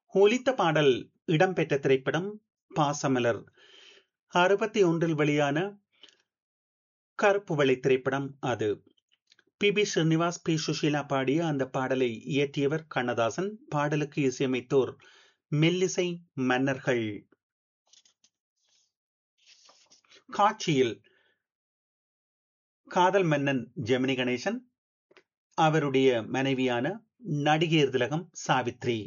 ஒலித்த பாடல் இடம்பெற்ற திரைப்படம் பாசமலர் அறுபத்தி ஒன்றில் வெளியான கருப்பு வெள்ளை திரைப்படம் அது P B Srinivas P Susheela பாடிய அந்த பாடலை இயற்றியவர் கண்ணதாசன் பாடலுக்கு இசையமைத்தோர் மெல்லிசை மன்னர்கள் காட்சியில் காதல் மன்னன் ஜெமினி கணேசன் அவருடைய மனைவியான நடிகர் திலகம் சாவித்ரி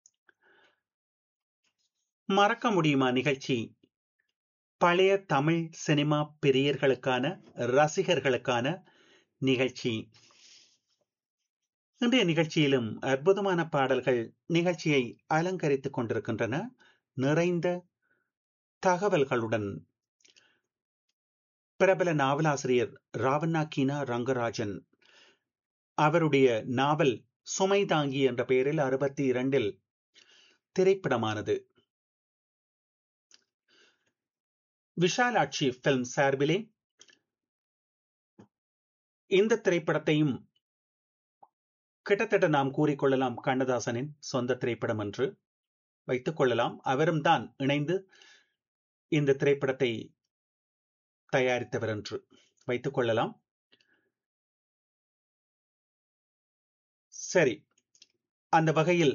மறக்க முடியுமா நிகழ்ச்சி பழைய தமிழ் சினிமா பிரியர்களுக்கான ரசிகர்களுக்கான நிகழ்ச்சி இன்றைய நிகழ்ச்சியிலும் அற்புதமான பாடல்கள் நிகழ்ச்சியை அலங்கரித்துக் கொண்டிருக்கின்றன நிறைந்த தகவல்களுடன் பிரபல நாவலாசிரியர் ராவண்ணா கீனா ரங்கராஜன் அவருடைய நாவல் சுமை தாங்கி என்ற பெயரில் அறுபத்தி இரண்டில் திரைப்படமானது விஷாலாட்சி பிலிம் சார்பிலே இந்த திரைப்படத்தையும் கிட்டத்தட்ட நாம் கூறிக்கொள்ளலாம் கண்ணதாசனின் சொந்த திரைப்படம் என்று வைத்துக் கொள்ளலாம் அவரும் தான் இணைந்து இந்த திரைப்படத்தை தயாரித்தவர் என்று வைத்துக் கொள்ளலாம் சரி அந்த வகையில்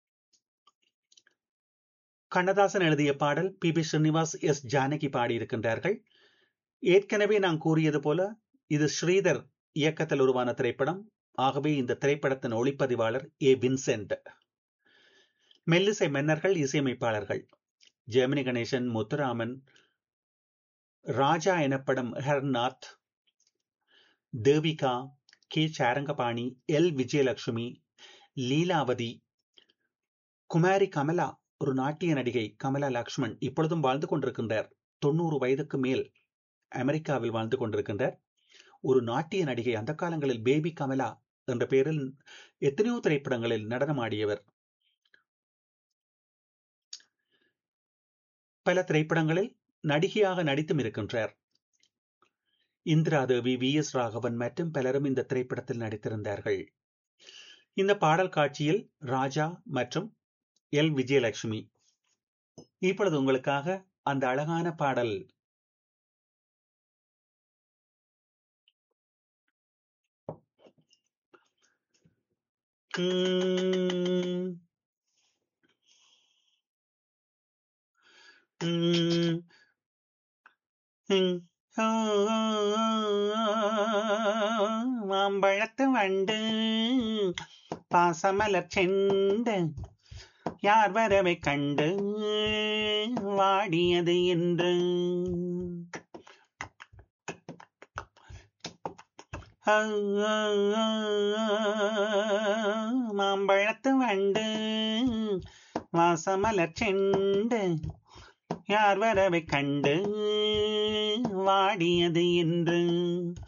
கண்ணதாசன் எழுதிய பாடல் P B Srinivas S Janaki பாடியிருக்கின்றார்கள் ஏற்கனவே நான் கூறியது போல இது ஸ்ரீதர் இயக்கத்தில் உருவான திரைப்படம் ஆகவே இந்த திரைப்படத்தின் ஒளிப்பதிவாளர் ஏ வின்சென்ட் மெல்லிசை மன்னர்கள் இசையமைப்பாளர்கள் ஜெமினி கணேசன் முத்துராமன் ராஜா எனப்படும் ஹர்நாத் தேவிகா கே சாரங்கபாணி எல் விஜயலட்சுமி லீலாவதி குமாரி கமலா ஒரு நாட்டிய நடிகை கமலா லக்ஷ்மண் இப்பொழுதும் வாழ்ந்து கொண்டிருக்கின்றார் தொண்ணூறு வயதுக்கு மேல் அமெரிக்காவில் வாழ்ந்து கொண்டிருக்கின்றார் ஒரு நாட்டிய நடிகை அந்த காலங்களில் பேபி கமலா என்ற பெயரில் எத்தனையோ திரைப்படங்களில் நடனமாடியவர் பல திரைப்படங்களில் நடிகையாக நடித்தும் இருக்கின்றார் இந்திரா தேவி வி எஸ் ராகவன் மற்றும் பலரும் இந்த திரைப்படத்தில் நடித்திருந்தார்கள் இந்த பாடல் காட்சியில் ராஜா மற்றும் எல் விஜயலட்சுமி இப்பொழுது உங்களுக்காக அந்த அழகான பாடல் மாம்பழத்து வண்டு பாசமலர் செண்டு யார் வரவை கண்டு வாடியது என்று மாம்பழத்து வண்டு வாசமலர் செண்டு யார் வரவை கண்டு வாடியது என்று